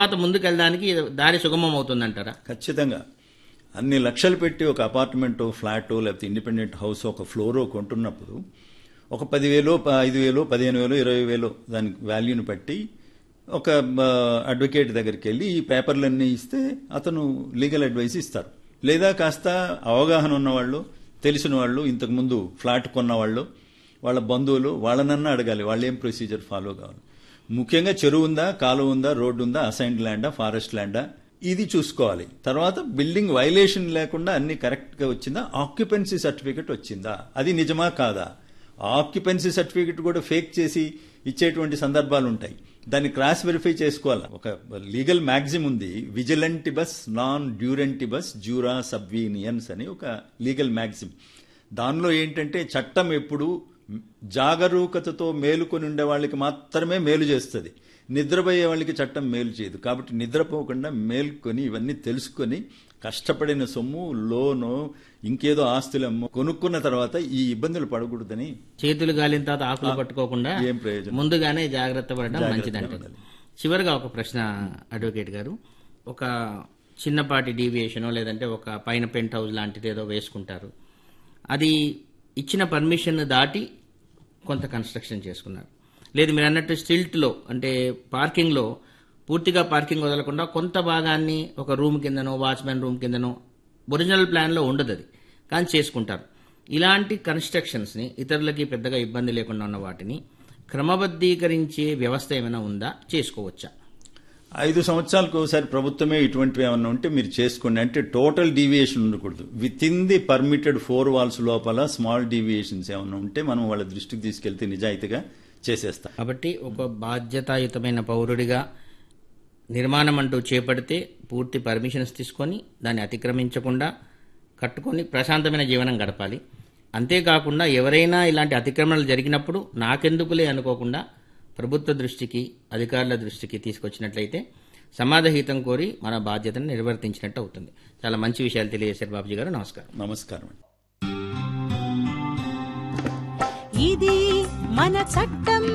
తర్వాత ముందుకు వెళ్ళడానికి దారి సుగమం అవుతుందంటారా ఖచ్చితంగా అన్ని లక్షలు పెట్టి ఒక అపార్ట్మెంట్ ఫ్లాట్ లేకపోతే ఇండిపెండెంట్ హౌస్ ఒక ఫ్లోరో కొంటున్నప్పుడు ఒక పదివేలు ప- ఐదు వేలు పదిహేను వేలు ఇరవై వేలు దానికి వాల్యూని బట్టి ఒక అడ్వకేట్ దగ్గరికి వెళ్ళి ఈ పేపర్లన్నీ ఇస్తే అతను లీగల్ అడ్వైస్ ఇస్తారు లేదా కాస్త అవగాహన ఉన్నవాళ్ళు తెలిసిన వాళ్ళు ఇంతకుముందు ఫ్లాట్ కొన్నవాళ్ళు వాళ్ళ బంధువులు వాళ్ళనన్నా అడగాలి వాళ్ళు ఏం ప్రొసీజర్ ఫాలో కావాలి ముఖ్యంగా చెరువు ఉందా కాలువ ఉందా రోడ్డు ఉందా అసైన్డ్ ల్యాండా ఫారెస్ట్ ల్యాండా ఇది చూసుకోవాలి తర్వాత బిల్డింగ్ వైలేషన్ లేకుండా అన్ని కరెక్ట్ గా వచ్చిందా ఆక్యుపెన్సీ సర్టిఫికెట్ వచ్చిందా అది నిజమా కాదా ఆక్యుపెన్సీ సర్టిఫికెట్ కూడా ఫేక్ చేసి ఇచ్చేటువంటి సందర్భాలు ఉంటాయి దాన్ని క్రాస్ వెరిఫై చేసుకోవాలి ఒక లీగల్ మ్యాగ్జిమ్ ఉంది విజిలెంటిబస్ నాన్ డ్యూరెంటిబస్ జ్యూరా సబ్వీనియన్స్ అని ఒక లీగల్ మ్యాగ్జిమ్ దానిలో ఏంటంటే చట్టం ఎప్పుడు జాగరూకతతో మేలుకొని ఉండే వాళ్ళకి మాత్రమే మేలు చేస్తుంది నిద్రపోయే వాళ్ళకి చట్టం మేలు చేయదు కాబట్టి నిద్రపోకుండా మేల్కొని ఇవన్నీ తెలుసుకొని కష్టపడిన సొమ్ము లోను ఇంకేదో ఆస్తులు అమ్ము కొనుక్కున్న తర్వాత ఈ ఇబ్బందులు పడకూడదని చేతులు గాలిన తర్వాత ఆకులు పట్టుకోకుండా ఏం ప్రయోజనం ముందుగానే జాగ్రత్త పడడం జాగ్రత్తగా మంచిదంటారు ఉండాలి. చివరిగా ఒక ప్రశ్న అడ్వకేట్ గారు ఒక చిన్నపాటి డీవియేషనో లేదంటే ఒక పైన పెంట్ హౌస్ లాంటిది ఏదో వేసుకుంటారు అది ఇచ్చిన పర్మిషన్ దాటి కొంత కన్స్ట్రక్షన్ చేసుకున్నారు లేదు మీరు అన్నట్టు స్టిల్ట్లో అంటే పార్కింగ్లో పూర్తిగా పార్కింగ్ వదలకుండా కొంత భాగాన్ని ఒక రూమ్ కిందనో వాచ్మెన్ రూమ్ కిందనో ఒరిజినల్ ప్లాన్లో ఉండదు అది కానీ చేసుకుంటారు ఇలాంటి కన్స్ట్రక్షన్స్ని ఇతరులకి పెద్దగా ఇబ్బంది లేకుండా ఉన్న వాటిని క్రమబద్ధీకరించే వ్యవస్థ ఏమైనా ఉందా చేసుకోవచ్చా ఐదు సంవత్సరాలకు ఒకసారి ప్రభుత్వమే ఇటువంటివి ఏమన్నా ఉంటే మీరు చేసుకోండి అంటే టోటల్ డీవియేషన్ ఉండకూడదు within the permitted four walls లోపల స్మాల్ డీవియేషన్స్ ఏమన్నా ఉంటే మనం వాళ్ళ దృష్టికి తీసుకెళ్తే నిజాయితీగా చేసేస్తాం కాబట్టి ఒక బాధ్యతాయుతమైన పౌరుడిగా నిర్మాణం అంటూ చేపడితే పూర్తి పర్మిషన్స్ తీసుకొని దాన్ని అతిక్రమించకుండా కట్టుకొని ప్రశాంతమైన జీవనం గడపాలి అంతేకాకుండా ఎవరైనా ఇలాంటి అతిక్రమణలు జరిగినప్పుడు నాకెందుకులే అనుకోకుండా ప్రభుత్వ దృష్టికి అధికారుల దృష్టికి తీసుకొచ్చినట్లయితే సమాధహితం కోరి మన బాధ్యతను నిర్వర్తించినట్టు అవుతుంది చాలా మంచి విషయాలు తెలియజేశారు బాబుజీ గారు నమస్కారం నమస్కారం అండి ఇది మన చట్టం